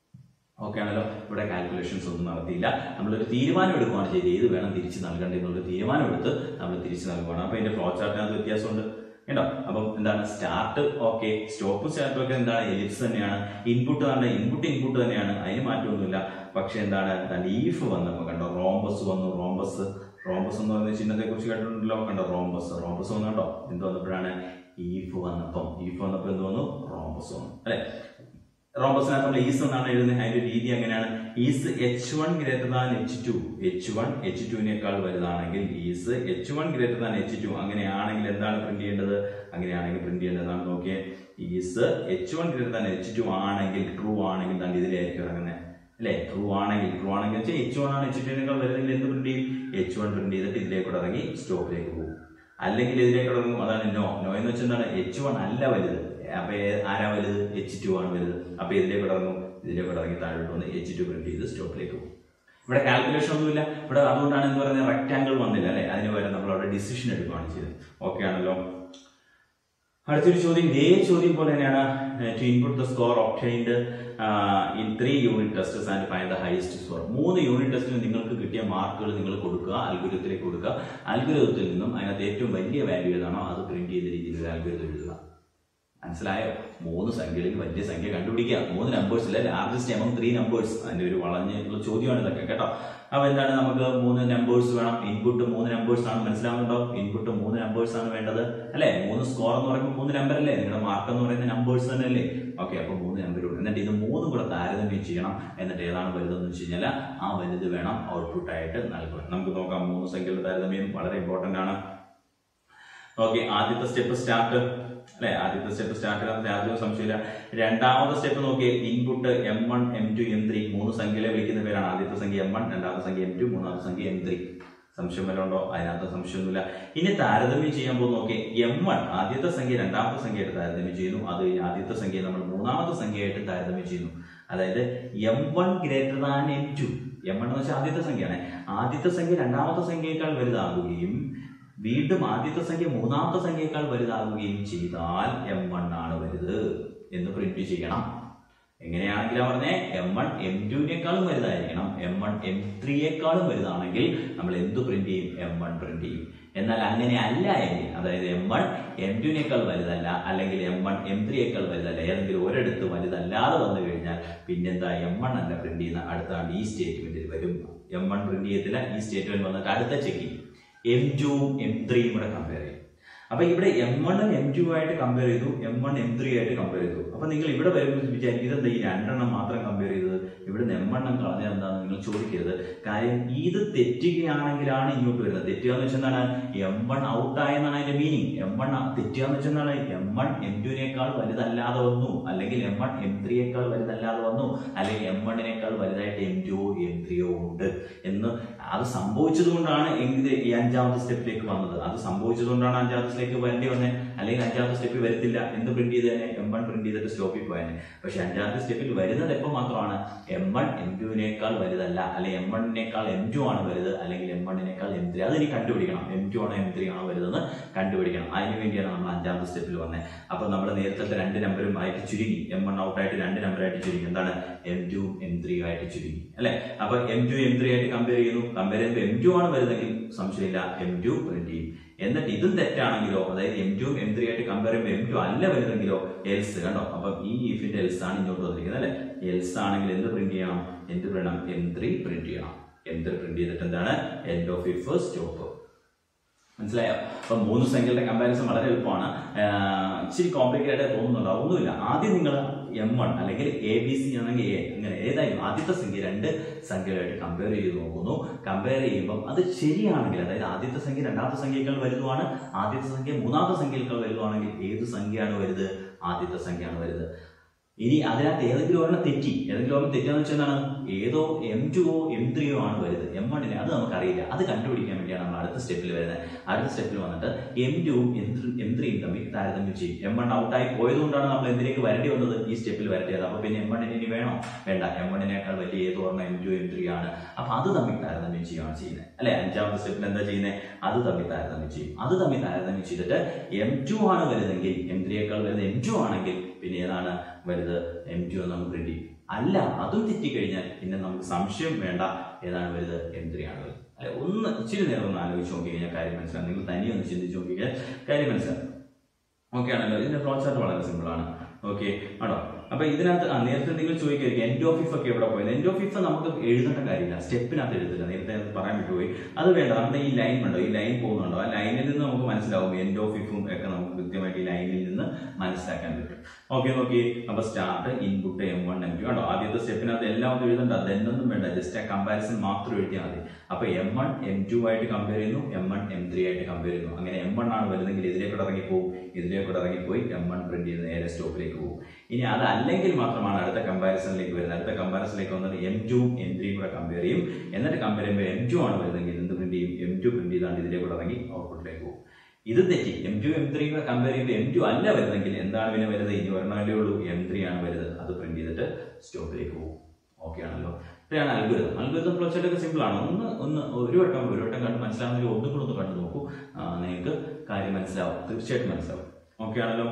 Speaker 1: ഓക്കെ ആണല്ലോ ഇവിടെ കാൽക്കുലേഷൻസ് ഒന്നും നടത്തിയില്ല നമ്മളൊരു തീരുമാനം എടുക്കുകയാണ് ചെയ്തത് ഏത് വേണം തിരിച്ച് നൽകേണ്ടത് എന്നുള്ള തീരുമാനം എടുത്ത് നമ്മൾ തിരിച്ച് നൽകുകയാണ് അപ്പൊ ഇതിന്റെ ഫ്ലോ ചാർട്ടിനകത്ത് വ്യത്യാസമുണ്ട് കേട്ടോ അപ്പം എന്താണ് സ്റ്റാർട്ട് ഓക്കെ സ്റ്റോപ്പ് സ്റ്റാർട്ടും ഒക്കെ എന്താണ് എലിപ്സ് തന്നെയാണ് ഇൻപുട്ട് തന്നെ ഇൻപുട്ട് ഇൻപുട്ട് തന്നെയാണ് അതിന് മാറ്റമൊന്നുമില്ല പക്ഷെ എന്താണ് ലീഫ് വന്നപ്പോൾ കണ്ടോ റോംബസ് വന്നു റോംബസ് റോംബസ് എന്ന് പറയുന്ന ചിഹ്നത്തെ കുറിച്ച് കേട്ടിട്ടുണ്ടല്ലോ കണ്ടോ റോംബസ് റോംബസ് വന്നു കണ്ടോ എന്ത് വന്നപ്പോഴാണ് ഈഫ് വന്നപ്പം ഈഫ് വന്നപ്പോൾ എന്ത് വന്നു റോംബസ് വന്നു അല്ലെ റോംബസിനകത്ത് നമ്മൾ ഈസ് എന്നാണ് എഴുതുന്നത് അതിന്റെ രീതി എങ്ങനെയാണ് is H one greater than H two H one H ടുവിനേക്കാൾ വലുതാണെങ്കിൽ is H one greater than H two അങ്ങനെയാണെങ്കിൽ എന്താണ് പ്രിന്റ് ചെയ്യേണ്ടത് അങ്ങനെയാണെങ്കിൽ പ്രിന്റ് ചെയ്യേണ്ടതാണ് നോക്കിയേ is H one greater than H two ആണെങ്കിൽ ട്രൂ ആണെങ്കിൽ തന്നെ ഇതിലായിരിക്കും ഇറങ്ങുന്നത് അല്ലെ ട്രൂ ആണെങ്കിൽ ട്രൂ ആണെങ്കിൽ വെച്ചാൽ എച്ച് വൺ ആണ് എച്ച് ടുവിനേക്കാൾ വലുതെങ്കിൽ എന്ത് പ്രിന്റ് ചെയ്യും എച്ച് വൺ പ്രിന്റ് ചെയ്തിട്ട് ഇതിലേക്കൂടെ ഇറങ്ങി സ്റ്റോപ്പിലേക്ക് പോകും അല്ലെങ്കിൽ ഇതിലേക്ക് ഇറങ്ങും അതാണ് നോ നോ എന്ന് വെച്ചാൽ എന്താണ് എച്ച് വൺ അല്ല വലുത് അപ്പൊ ഏ- ആരാ വലുത് എച്ച് ടു ആണ് വലുത് അപ്പൊ ഇതിലേക്ക് ഇറങ്ങും ഇതിലേക്ക് ഇറങ്ങി താഴോട്ട് വന്ന് എച്ച് ടു പ്രിന്റ് ചെയ്ത് സ്റ്റോപ്പിലേക്ക് പോകും ഇവിടെ കാൽക്കുലേഷൻ ഒന്നുമില്ല ഇവിടെ അതുകൊണ്ടാണ് എന്ന് പറയുന്നത് റെക്ടാങ്കിൾ വന്നില്ല അല്ലെ അതിന് പകരം നമ്മൾ അവിടെ ഡിസിഷൻ എടുക്കുകയാണ് ചെയ്തത് ഓക്കെ ആണല്ലോ അടുത്തൊരു ചോദ്യം ഇതേ ചോദ്യം പോലെ തന്നെയാണ് to input the score obtained in three unit tests and find the highest score മൂന്ന് യൂണിറ്റ് ടെസ്റ്റിന് നിങ്ങൾക്ക് കിട്ടിയ മാർക്കുകൾ നിങ്ങൾ കൊടുക്കുക അൽഗുരത്തിലേക്ക് കൊടുക്കുക അൽഗുരത്തിൽ നിന്നും അതിനകത്ത് ഏറ്റവും വലിയ വാല്യൂ ഏതാണോ അത് പ്രിന്റ് ചെയ്ത രീതിയിൽ ഒരു അൽഗുരത്തിൽ എഴുതുക മനസ്സിലായോ മൂന്ന് സംഖ്യകളിൽ വലിയ സംഖ്യ കണ്ടുപിടിക്കുക മൂന്ന് നമ്പേഴ്സ് ഇല്ല ലാർജസ്റ്റ് എമംഗ് ത്രീ നമ്പേഴ്സ് അതിന്റെ ഒരു വളഞ്ഞുള്ള ചോദ്യമാണ് ഇതൊക്കെ കേട്ടോ അപ്പൊ എന്താണ് നമുക്ക് മൂന്ന് നമ്പേഴ്സ് വേണം ഇൻപുട്ട് മൂന്ന് നമ്പേഴ്സ് ആണ് മനസ്സിലാവുന്നുണ്ടോ ഇൻപുട്ട് മൂന്ന് നമ്പേഴ്സ് ആണ് വേണ്ടത് അല്ലെ മൂന്ന് സ്കോർ എന്ന് പറയുമ്പോൾ മൂന്ന് നമ്പർ അല്ലേ നിങ്ങളുടെ മാർക്ക് എന്ന് പറയുന്ന നമ്പേഴ്സ് തന്നെ അല്ലേ ഓക്കെ അപ്പൊ മൂന്ന് നമ്പർ എന്നിട്ട് ഇത് മൂന്നും കൂടെ താരതമ്യം ചെയ്യണം എന്നിട്ട് ഏതാണ് വലുതെന്ന് വെച്ച് കഴിഞ്ഞാൽ ആ വലുത് വേണം ഔട്ട്പുട്ട് ആയിട്ട് നൽകുക നമുക്ക് നോക്കാം മൂന്ന് സംഖ്യകളുടെ താരതമ്യം വളരെ ഇമ്പോർട്ടന്റ് ആണ് ഓക്കെ ആദ്യത്തെ സ്റ്റെപ്പ് സ്റ്റാർട്ട് അല്ലെ ആദ്യത്തെ സ്റ്റെപ്പ് സ്റ്റാർട്ട് ചെയ്യാൻ യാതൊരു സംശയമില്ല രണ്ടാമത്തെ സ്റ്റെപ്പ് നോക്കിയേ input M one M two M three മൂന്ന് സംഖ്യകളെ വിളിക്കുന്ന പേരാണ് ആദ്യത്തെ സംഖ്യ എം വൺ രണ്ടാമത്തെ സംഖ്യ എം ടു മൂന്നാമത്തെ സംഖ്യ എം ത്രീ സംശയം വല്ല ഉണ്ടോ അതിനകത്ത് സംശയമൊന്നുമില്ല ഇനി താരതമ്യം ചെയ്യാൻ പോകുന്ന നോക്കിയേ എം വൺ ആദ്യത്തെ സംഖ്യ രണ്ടാമത്തെ സംഖ്യയായിട്ട് താരതമ്യം ചെയ്യുന്നു അത് കഴിഞ്ഞ് ആദ്യത്തെ സംഖ്യ നമ്മൾ മൂന്നാമത്തെ സംഖ്യയായിട്ട് താരതമ്യം ചെയ്യുന്നു അതായത് M one greater than M two M one എന്ന് വെച്ചാൽ ആദ്യത്തെ സംഖ്യയാണ് ആദ്യത്തെ സംഖ്യ രണ്ടാമത്തെ സംഖ്യയേക്കാൾ വലുതാകുകയും വീണ്ടും ആദ്യത്തെ സംഖ്യ മൂന്നാമത്തെ സംഖ്യയേക്കാൾ വലുതാകുകയും ചെയ്താൽ എം വൺ ആണ് വലുത് എന്ന് പ്രിന്റ് ചെയ്യണം എങ്ങനെയാണെങ്കിലാ പറഞ്ഞേ എം വൺ എം ടുവിനേക്കാളും വലുതായിരിക്കണം എം വൺ എം ത്രീയേക്കാളും വലുതാണെങ്കിൽ നമ്മൾ എന്ത് പ്രിന്റ് ചെയ്യും എം വൺ പ്രിന്റ് ചെയ്യും എന്നാൽ അങ്ങനെ അല്ല എങ്കിൽ അതായത് എം വൺ എം ടുവിനേക്കാൾ വലുതല്ല അല്ലെങ്കിൽ എം വൺ എം ത്രീയേക്കാൾ വലുതല്ല ഏതെങ്കിലും ഒരിടത്ത് വലുതല്ലാതെ വന്നു കഴിഞ്ഞാൽ പിന്നെന്താ എം വൺ അല്ല പ്രിന്റ് ചെയ്യുന്ന അടുത്താണ് ഈ സ്റ്റേറ്റ്മെന്റിൽ വരും എം വൺ പ്രിന്റ് ചെയ്യത്തില്ല ഈ സ്റ്റേറ്റ്മെന്റ് വന്നിട്ട് അടുത്ത ചെക്കിങ് എം ടുവും എം ത്രീയും കൂടെ കമ്പയർ ചെയ്യും അപ്പൊ ഇവിടെ എം വണ്ണും എം ടു ആയിട്ട് കമ്പയർ ചെയ്തു എം വൺ എം ത്രീ ആയിട്ട് കമ്പയർ ചെയ്തു അപ്പൊ നിങ്ങൾ ഇവിടെ വരുമ്പോൾ വിചാരിക്കും ഇതെന്താ ഈ രണ്ടെണ്ണം മാത്രം കമ്പയർ ചെയ്തത് ഇവിടുന്ന് എം എണ്ണം കളഞ്ഞാൽ എന്താണെന്ന് നിങ്ങൾ ചോദിക്കരുത് കാര്യം ഇത് തെറ്റുകയാണെങ്കിലാണ് ഇങ്ങോട്ട് വരുന്നത് തെറ്റുക എന്ന് വെച്ചാൽ എന്താണ് എം വൺ ഔട്ടായെന്നാണ് അതിന്റെ മീനിങ് എം വൺ തെറ്റുക എന്ന് വെച്ചാൽ എന്താണ് എം വൺ എം ടുവിനേക്കാൾ വലുതല്ലാതെ വന്നു അല്ലെങ്കിൽ എം വൺ എം ത്രീയേക്കാൾ വലുതല്ലാതെ വന്നു അല്ലെങ്കിൽ എം വണ്ണിനേക്കാൾ വലുതായിട്ട് എം ടുവോ എം ത്രീയോ ഉണ്ട് എന്ന് അത് സംഭവിച്ചതുകൊണ്ടാണ് എങ്കിൽ ഈ അഞ്ചാമത്തെ സ്റ്റെപ്പിലേക്ക് വന്നത് അത് സംഭവിച്ചതുകൊണ്ടാണ് അഞ്ചാമത്തെ സ്റ്റെപ്പിലേക്ക് വരേണ്ടി വന്നത് അല്ലെങ്കിൽ അഞ്ചാമത്തെ സ്റ്റെപ്പിൽ വരത്തില്ല എന്ത് പ്രിന്റ് ചെയ്തേനെ എം വൺ പ്രിന്റ് ചെയ്തിട്ട് സ്റ്റോപ്പിൽ പോയേനെ പക്ഷെ അഞ്ചാമത്തെ സ്റ്റെപ്പിൽ വരുന്നത് എപ്പോൾ മാത്രമാണ് എം വൺ എം ടുവിനേക്കാൾ വലുതല്ല അല്ലെങ്കിൽ എം വണ്ണിനേക്കാൾ എം ടു ആണ് വലുത് അല്ലെങ്കിൽ എം വണ്ണിനേക്കാൾ എം ത്രീ അത് ഇനി കണ്ടുപിടിക്കണം എം ടു ആണോ എം ത്രീ ആണോ വലുതെന്ന് കണ്ടുപിടിക്കണം അതിന് വേണ്ടിയാണ് നമ്മൾ അഞ്ചാമത്തെ സ്റ്റെപ്പിൽ വന്നത് അപ്പോൾ നമ്മൾ നേരത്തെ രണ്ട് നമ്പറും ആയിട്ട് ചുരുങ്ങി എം വൺ ഔട്ടായിട്ട് രണ്ട് നമ്പറായിട്ട് ചുരുങ്ങി എന്താണ് എം ടു എം ത്രീ ആയിട്ട് ചുരുങ്ങി അല്ലെ അപ്പൊ എം ടു എം ത്രീ ആയിട്ട് കമ്പയർ ചെയ്യുന്നു കമ്പയർ ചെയ്യുമ്പോൾ എം ടു ആണ് വരുന്നതെങ്കിൽ സംശയമില്ല എം ടു പ്രിന്റ് ചെയ്യും എന്നിട്ട് ഇതും തെറ്റാണെങ്കിലോ അതായത് എം ടു എം ത്രീ ആയിട്ട് കമ്പയർ ചെയ്യുമ്പോൾ എം ടു അല്ല വരുന്നെങ്കിലോ എൽസ് കണ്ടോ അപ്പൊ ഈ ഇഫിന്റെ എൽസ് ആണ് ഇങ്ങോട്ട് വന്നിരിക്കുന്നത് അല്ലെ എൽസ് ആണെങ്കിൽ എന്ത് പ്രിന്റ് ചെയ്യണം എന്ത് വേണം എം ത്രീ പ്രിന്റ് ചെയ്യണം എം ത്രീ പ്രിന്റ് ചെയ്തിട്ട് എന്താണ് എൻഡ് ഓഫ് ഇഫ് സ്റ്റോപ്പ് മനസ്സിലായോ അപ്പൊ മൂന്ന് സംഖ്യകളുടെ കമ്പാരിസൺ വളരെ എളുപ്പമാണ് ആഹ് ഇച്ചിരി കോംപ്ലിക്കേറ്റഡ് ആയിട്ട് തോന്നുന്നുണ്ടോ ഒന്നുമില്ല ആദ്യം നിങ്ങൾ എം വൺ അല്ലെങ്കിൽ എ ബി സി ആണെങ്കിൽ എ അങ്ങനെ ഏതായാലും ആദ്യത്തെ സംഖ്യ രണ്ട് സംഖ്യകളായിട്ട് കമ്പയർ ചെയ്ത് നോക്കുന്നു കമ്പയർ ചെയ്യുമ്പോൾ അത് ശരിയാണെങ്കിൽ അതായത് ആദ്യത്തെ സംഖ്യ രണ്ടാമത്തെ സംഖ്യയേക്കാൾ വലുതുമാണ് ആദ്യത്തെ സംഖ്യ മൂന്നാമത്തെ സംഖ്യയേക്കാൾ വലുതാണെങ്കിൽ ഏത് സംഖ്യയാണ് വലുത് ആദ്യത്തെ സംഖ്യയാണ് വലുത് ഇനി അതിനകത്ത് ഏതെങ്കിലും ഒരെണ്ണം തെറ്റി ഏതെങ്കിലും ഒരെണ്ണം തെറ്റിയെന്ന് വെച്ചാൽ എന്താണ് ഏതോ എം ടുവോ എം ത്രീയോ ആണ് വരുന്നത് എം വണ്ണിനെ അത് നമുക്കറിയില്ല അത് കണ്ടുപിടിക്കാൻ വേണ്ടിയാണ് നമ്മൾ അടുത്ത സ്റ്റെപ്പിൽ വരുന്നത് അടുത്ത സ്റ്റെപ്പിൽ വന്നിട്ട് എം ടുവും എം ത്രീയും തമ്മിൽ താരതമ്യം ചെയ്യും എം വൺ ഔട്ടായി പോയതുകൊണ്ടാണ് നമ്മൾ എന്തിലേക്ക് വരേണ്ടി വന്നത് ഈ സ്റ്റെപ്പിൽ വരേണ്ടത് അപ്പൊ പിന്നെ എം വണ്ണിന് ഇനി വേണോ വേണ്ട എം വണ്ണിനേക്കാൾ വലിയ ഏത് ഒരെണ്ണം എം ടു എം ത്രീ ആണ് അപ്പൊ അത് തമ്മിൽ താരതമ്യം ചെയ്യുകയാണ് ചെയ്യുന്നത് അല്ലെ അഞ്ചാമത്തെ സ്റ്റെപ്പിൽ എന്താ ചെയ്യുന്നത് അത് തമ്മിൽ താരതമ്യം ചെയ്യും അത് തമ്മിൽ താരതമ്യം ചെയ്തിട്ട് എം ടു ആണ് വലുതെങ്കിൽ എം ത്രീയേക്കാൾ വലുത് എം ടു ആണെങ്കിൽ പിന്നെ ഏതാണ് വലുത് എം ടു എന്ന് നമുക്ക് പ്രിന്റ് ചെയ്യും അല്ല അതും തെറ്റിക്കഴിഞ്ഞാൽ പിന്നെ നമുക്ക് സംശയം വേണ്ട ഏതാണ് വലുത് എം ത്രീ ആണ് വലുത് അല്ലെ ഒന്ന് ഇച്ചിരി നേരം ഒന്ന് ആലോചിച്ച് നോക്കി കഴിഞ്ഞാൽ കാര്യം മനസ്സിലാവും നിങ്ങൾ തനിയെ ഒന്ന് ചിന്തിച്ച് നോക്കി കഴിഞ്ഞാൽ കാര്യം മനസ്സിലാവും ഓക്കെ ആണല്ലോ ഇതിന്റെ ഫ്ലോ ചാർട്ട് വളരെ സിമ്പിൾ ആണ് ഓക്കെ ആണോ അപ്പൊ ഇതിനകത്ത് ആ, നേരത്തെ നിങ്ങൾ ചോദിക്കായിരിക്കും എൻഡ് ഓഫ് ഇഫ് ഒക്കെ എവിടെ പോയത് എൻഡ് ഓഫ് ഇഫ് നമുക്ക് എഴുതേണ്ട കാര്യമില്ല സ്റ്റെപ്പിനകത്ത് എഴുതില്ല നേരത്തെ അത് പറയാൻ വിട്ടുപോയി അത് വേണ്ട നമ്മുടെ ഈ ലൈൻ ഉണ്ടോ ഈ ലൈൻ പോകുന്നുണ്ടോ ആ ലൈനിൽ നിന്ന് നമുക്ക് മനസ്സിലാവും എൻഡ് ഓഫ് ഇഫും ഒക്കെ നമുക്ക് കൃത്യമായിട്ട് ഈ ലൈനിൽ നിന്ന് മനസ്സിലാക്കാൻ പറ്റും ഓക്കെ നോക്കി അപ്പൊ start input M one M two കണ്ടോ ആദ്യത്തെ സ്റ്റെപ്പിനകത്ത് എല്ലാം ഒന്നും എഴുതണ്ട അതെന്നൊന്നും വേണ്ട ജസ്റ്റ് ആ കമ്പാരിസൺ മാത്രം എഴുതിയാൽ മതി അപ്പൊ എം വൺ എം ടു ആയിട്ട് കമ്പയർ ചെയ്യുന്നു എം വൺ എം ത്രീ ആയിട്ട് കമ്പയർ ചെയ്യുന്നു അങ്ങനെ എം വൺ ആണ് വരുന്നെങ്കിൽ ഇതിലേക്കൂടെ ഇറങ്ങിപ്പോവും ഇതിലേക്കൂടെ ഇറങ്ങിപ്പോയി എം വൺ പ്രിന്റ് ചെയ്ത് നേരെ സ്റ്റോപ്പിലേക്ക് പോകും ഇനി അതല്ലെങ്കിൽ മാത്രമാണ് അടുത്ത കമ്പാരിസണിലേക്ക് വരുന്നത് അടുത്ത കമ്പാരിസണിലേക്ക് വന്നിട്ട് എം ടുവും എം ത്രീയും കൂടെ കമ്പയർ ചെയ്യും എന്നിട്ട് കമ്പയർ ചെയ്യുമ്പോൾ എം ടു ആണ് വരുന്നതെങ്കിൽ എന്ത് പ്രിന്റ് ചെയ്യും എം ടു പ്രിന്റ് ചെയ്താണ്ട് ഇതിലേക്കൂടെ ഇറങ്ങി ഔട്ട്പുട്ടിലേക്ക് പോകും ഇത് തെറ്റി എം ടു എം ത്രീ കൂടെ കമ്പയർ ചെയ്യുമ്പോൾ എം ടു അല്ല വരുന്നെങ്കിൽ എന്താണ് പിന്നെ വരുന്നത് ഇനി ഒരെണ്ണമല്ലേ ഉള്ളൂ എം ത്രീ ആണ് വരുന്നത് അത് പ്രിന്റ് ചെയ്തിട്ട് സ്റ്റോപ്പിലേക്ക് പോകും ഓക്കെ ആണല്ലോ ഇത്രയാണ് അൽഗുരുതം അൽഗുരുതം ഫ്ലോച്ചാർട്ടൊക്കെ സിമ്പിൾ ആണ് ഒന്ന് ഒന്ന് ഒരു വട്ടം ഒരു വട്ടം കണ്ട് മനസ്സിലാവുന്നെങ്കിൽ ഒന്നും കൂടെ ഒന്ന് കണ്ടു നോക്കൂ ആ, നിങ്ങൾക്ക് കാര്യം മനസ്സിലാവും തീർച്ചയായിട്ടും മനസ്സിലാവും ഓക്കെ ആണല്ലോ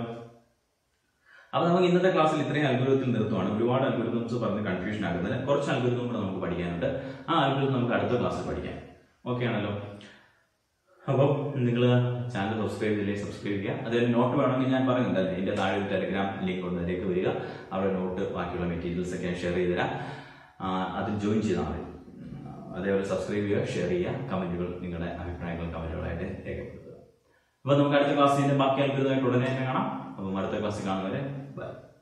Speaker 1: അപ്പൊ നമുക്ക് ഇന്നത്തെ ക്ലാസ്സിൽ ഇത്രയും അൽഗുരുതത്തിൽ നിർത്തുവാണ് ഒരുപാട് അൽഗുരുതംസ് പറഞ്ഞ് കൺഫ്യൂഷൻ ആകുന്നത് കുറച്ച് അൽഗുരുതം കൂടെ നമുക്ക് പഠിക്കാനുണ്ട് ആ അൽഗുരുതം നമുക്ക് അടുത്ത ക്ലാസ്സിൽ പഠിക്കാം ഓക്കെ ആണല്ലോ അപ്പം നിങ്ങൾ ചാനൽ സബ്സ്ക്രൈബ് ചെയ്തില്ലേ സബ്സ്ക്രൈബ് ചെയ്യുക അതിൽ നോട്ട് വേണമെങ്കിൽ ഞാൻ പറയുന്നുണ്ട് എൻ്റെ താഴെ ഒരു ടെലിഗ്രാം ലിങ്ക് ഉണ്ട് അതിലേക്ക് വരിക അവിടെ നോട്ട് ബാക്കിയുള്ള മെറ്റീരിയൽസ് ഒക്കെ ഷെയർ ചെയ്ത് തരാം ആ, അതിൽ ജോയിൻ ചെയ്താൽ മതി ഉം, അതേപോലെ സബ്സ്ക്രൈബ് ചെയ്യുക ഷെയർ ചെയ്യുക കമന്റുകൾ നിങ്ങളുടെ അഭിപ്രായങ്ങൾ കമന്റുകളായിട്ട് രേഖപ്പെടുത്തുക അപ്പൊ നമുക്ക് അടുത്ത ക്ലാസ്സിന്റെ ബാക്കി അത്ഭുതമായിട്ട് ഉടനെ തന്നെ കാണാം അപ്പം അടുത്ത ക്ലാസ്സിൽ കാണുന്നവരെ ബൈ